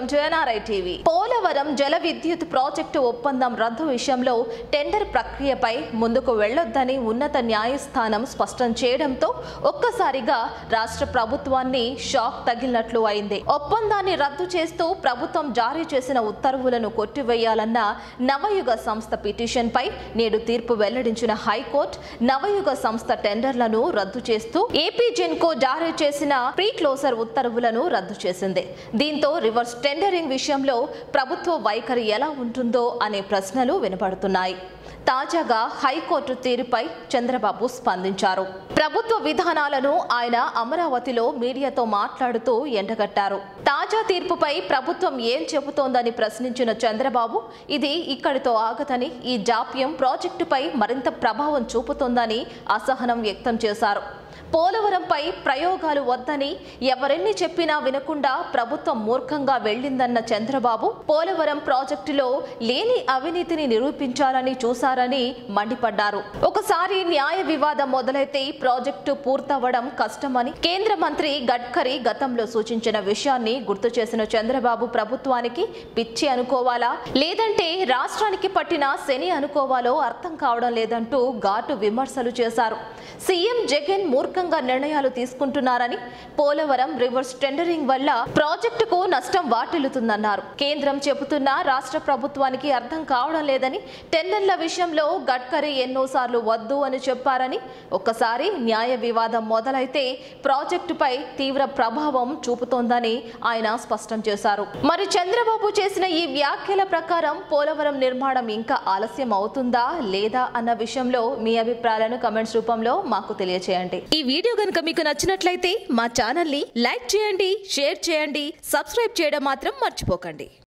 welcome to NRI TV Polavaram జల విద్యుత్ project ఒప్పందం రద్దు విషయంలో టెండర్ ప్రక్రియపై ముందుకు వెళ్లొద్దని ఉన్నత న్యాయస్థానం స్పష్టం చేయడంతో ఒక్కసారిగా రాష్ట్ర ప్రభుత్వాన్ని షాక్ తగిలినట్లు అయింది ఒప్పందాన్ని రద్దు చేస్తూ ప్రభుత్వం జారీ చేసిన ఉత్తర్వులను కొట్టివేయాలన్న నవయుగ సంస్థ పిటిషన్ పై నేడు తీర్పు వెల్లడించిన హైకోర్టు నవయుగ సంస్థ టెండర్లను రద్దు చేస్తూ ఏపీ జెన్కో జారీ చేసిన ప్రీ క్లోజర్ ఉత్తర్వులను రద్దు చేసింది దీంతో రివర్స్ టెండరింగ్ విషయంలో ప్రభుత్వ వైఖరి ఎలా ఉంటుందో అనే ప్రశ్నలు వినపడుతున్నాయి తాజాగా హైకోర్టు తీరుపై చంద్రబాబు స్పందించారు ప్రభుత్వ విధానాలను ఆయన అమరావతిలో మీడియాతో మాట్లాడుతూ ఎండగట్టారు తాజా తీర్పుపై ప్రభుత్వం ఏం చెబుతోందని ప్రశ్నించిన చంద్రబాబు ఇది ఇక్కడితో ఆగదని ఈ జాప్యం ప్రాజెక్టుపై మరింత ప్రభావం చూపుతోందని అసహనం వ్యక్తం చేశారు పోలవరంపై ప్రయోగాలు వద్దని ఎవరెన్ని చెప్పినా వినకుండా ప్రభుత్వం మూర్ఖంగా వెళ్లిందన్న చంద్రబాబు పోలవరం ప్రాజెక్టులో లేని అవినీతిని నిరూపించాలని చూశారని మండిపడ్డారు ఒకసారి న్యాయ వివాదం మొదలైతే ప్రాజెక్టు పూర్తవడం కష్టమని కేంద్ర మంత్రి గడ్కరీ గతంలో సూచించిన విషయాన్ని గుర్తు చేసిన చంద్రబాబు ప్రభుత్వానికి పిచ్చి అనుకోవాలా లేదంటే రాష్ట్రానికి పట్టిన శని అనుకోవాలో అర్థం కావడం లేదంటూ ఘాటు విమర్శలు చేశారు సీఎం జగన్ మూర్ఖంగా నిర్ణయాలు తీసుకుంటున్నారని పోలవరం రివర్స్ టెండరింగ్ వల్ల ప్రాజెక్టుకు నష్టం వాటిల్లుతుందన్నారు కేంద్రం చెబుతున్నా రాష్ట్ర ప్రభుత్వానికి అర్థం కావడం లేదని టెండర్ల విషయంలో గడ్కరీ ఎన్నోసార్లు వద్దు అని చెప్పారని ఒక్కసారి న్యాయ వివాదం మొదలైతే ప్రాజెక్టుపై తీవ్ర ప్రభావం చూపుతోందని ఆయన స్పష్టం చేశారు మరి చంద్రబాబు చేసిన ఈ వ్యాఖ్యల ప్రకారం పోలవరం నిర్మాణం ఇంకా ఆలస్యం అవుతుందా లేదా అన్న విషయంలో మీ అభిప్రాయాలను కమెంట్స్ రూపంలో మాకు తెలియచేయండి ఈ వీడియో కనుక మీకు నచ్చినట్లయితే మా ఛానల్ ని లైక్ చేయండి షేర్ చేయండి సబ్స్క్రైబ్ చేయడం మాత్రం మర్చిపోకండి